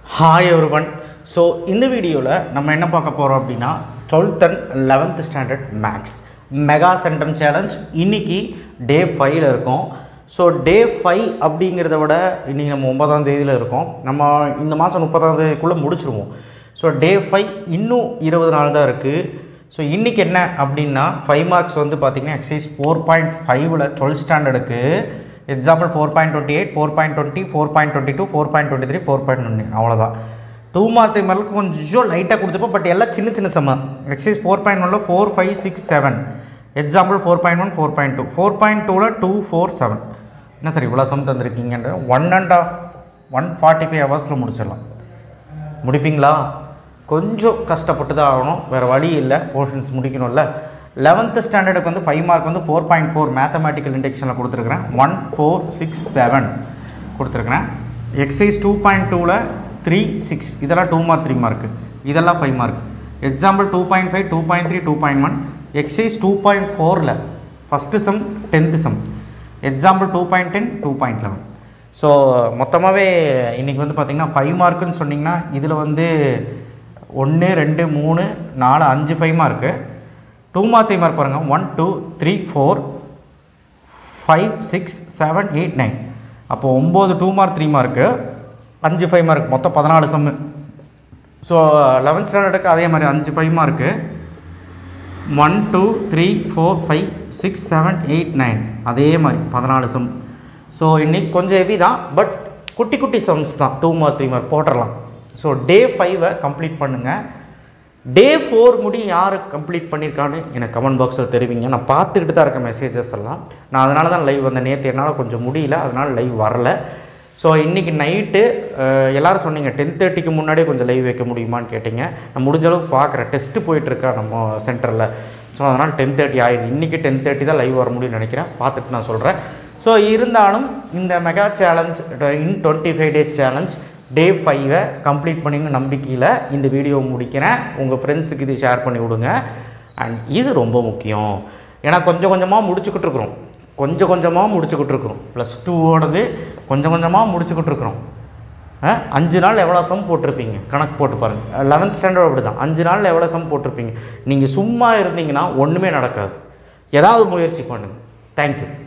hi every one so இந்த வீடியோவில் நம்ம என்ன பார்க்க போகிறோம் அப்படின்னா twelfth and eleventh standard maths mega centum challenge இன்னைக்கு டே ஃபைவ்ல இருக்கோம் ஸோ டே ஃபைவ் அப்படிங்கிறத விட இன்றைக்கி நம்ம ஒன்பதாம் தேதியில் இருக்கோம் நம்ம இந்த மாதம் முப்பதாம் தேதிக்குள்ளே முடிச்சிருவோம் ஸோ டே ஃபைவ் இன்னும் இருபது நாள் தான் இருக்குது ஸோ இன்றைக்கி என்ன அப்படின்னா ஃபைவ் மார்க்ஸ் வந்து பார்த்திங்கன்னா எக்ஸைஸ் ஃபோர் பாயிண்ட் ஃபைவ்ல டுவெல்த் ஸ்டாண்டர்டுக்கு example four point twenty eight four point twenty four point twenty two four point twenty three four point twenty அவ்வளோதான் டூ மார்க் மேலுக்கு கொஞ்சம் லைட்டாக கொடுத்துப்போம் பட் எல்லாம் சின்ன சின்ன சம்ம எக்ஸைஸ் ஃபோர் பாயிண்ட் ஒனில் four five six seven example four point one four point two four point டூவில் டூ ஃபோர் செவன் என்ன சார் இவ்வளோ சம் தந்திருக்கீங்கன்ற one and of one forty five ஹவர்ஸில் முடிச்சிடலாம் முடிப்பீங்களா கொஞ்சம் கஷ்டப்பட்டு தான் ஆகணும் வேறு வழி இல்லை போர்ஷன்ஸ் முடிக்கணும்ல லெவன்த்து ஸ்டாண்டர்டுக்கு வந்து ஃபைவ் மார்க் வந்து ஃபோர் பாயிண்ட் ஃபோர் மேத்தமேட்டிக்கல் இண்டெக்ஷனில் கொடுத்துருக்குறேன் ஒன் ஃபோர் சிக்ஸ் செவன் கொடுத்துருக்குறேன் எக்ஸைஸ் டூ பாயிண்ட் டூவில் த்ரீ சிக்ஸ் இதெல்லாம் டூ மார்க் த்ரீ மார்க்கு இதெல்லாம் five mark example two point five two point three two point one exercise two point ஃபோரில் first sum tenth sum example two point ten two point eleven so மொத்தமாகவே இன்றைக்கி வந்து பார்த்திங்கன்னா five மார்க்குன்னு சொன்னிங்கன்னா இதில் வந்து ஒன்று ரெண்டு மூணு நாலு அஞ்சு five mark two mark three mark பாருங்கள் one two three four five six seven eight nine அப்போது ஒம்பது டூ மார்க் த்ரீ மார்க்கு அஞ்சு ஃபைவ் மார்க் மொத்தம் பதினாலு சம்மு ஸோ லெவன்த் ஸ்டாண்டர்டுக்கு அதே மாதிரி அஞ்சு five mark one two three four five six seven eight nine அதே மாதிரி பதினாலு சம் ஸோ இன்னைக்கு கொஞ்சம் ஹெவி தான் பட் குட்டி குட்டி சம்ஸ் தான் டூ மார்க் த்ரீ மார்க் போட்டுடலாம் ஸோ டே ஃபைவை கம்ப்ளீட் பண்ணுங்கள் டே ஃபோர் முடி யார் கம்ப்ளீட் பண்ணியிருக்கான்னு எனக்கு கமெண்ட் பாக்ஸில் தெரிவிங்க நான் பார்த்துக்கிட்டு தான் இருக்கேன் மெசேஜஸ் எல்லாம் நான் அதனால தான் லைவ் வந்தேன் நேற்று என்னால் கொஞ்சம் முடியல அதனால் லைவ் வரல ஸோ இன்றைக்கி நைட்டு எல்லோரும் சொன்னீங்க டென் தேர்ட்டிக்கு முன்னாடியே கொஞ்சம் லைவ் வைக்க முடியுமான்னு கேட்டிங்க நான் முடிஞ்ச அளவுக்கு பார்க்குறேன் டெஸ்ட்டு போயிட்டுருக்கா நம்ம சென்டரில் ஸோ அதனால் டென் தேர்ட்டி ஆயிடுது இன்றைக்கி டென் தேர்ட்டி தான் லைவ் வர முடியும்னு நினைக்கிறேன் பார்த்துட்டு நான் சொல்கிறேன் ஸோ இருந்தாலும் இந்த mega challenge in twenty five days challenge day ஃபைவை கம்ப்ளீட் பண்ணிங்க நம்பிக்கையில் இந்த வீடியோ முடிக்கிறேன் உங்கள் ஃப்ரெண்ட்ஸுக்கு இது ஷேர் பண்ணி விடுங்க அண்ட் இது ரொம்ப முக்கியம் ஏன்னா கொஞ்சம் கொஞ்சமாக முடிச்சுக்கிட்டு இருக்கிறோம் கொஞ்சம் கொஞ்சமாக முடிச்சுக்கிட்டு இருக்கிறோம் ப்ளஸ் டூவோடது கொஞ்சம் கொஞ்சமாக முடிச்சுக்கிட்டு இருக்கிறோம் அஹ், அஞ்சு நாள் எவ்வளோ சம் போட்டிருப்பீங்க கணக்கு போட்டு பாருங்கள் லெவன்த் ஸ்டாண்டர்ட் அப்படி தான் அஞ்சு நாளில் எவ்வளோ சம் போட்டிருப்பீங்க நீங்கள் சும்மா இருந்தீங்கன்னா ஒன்றுமே நடக்காது ஏதாவது முயற்சி பண்ணுங்கள் தேங்க்யூ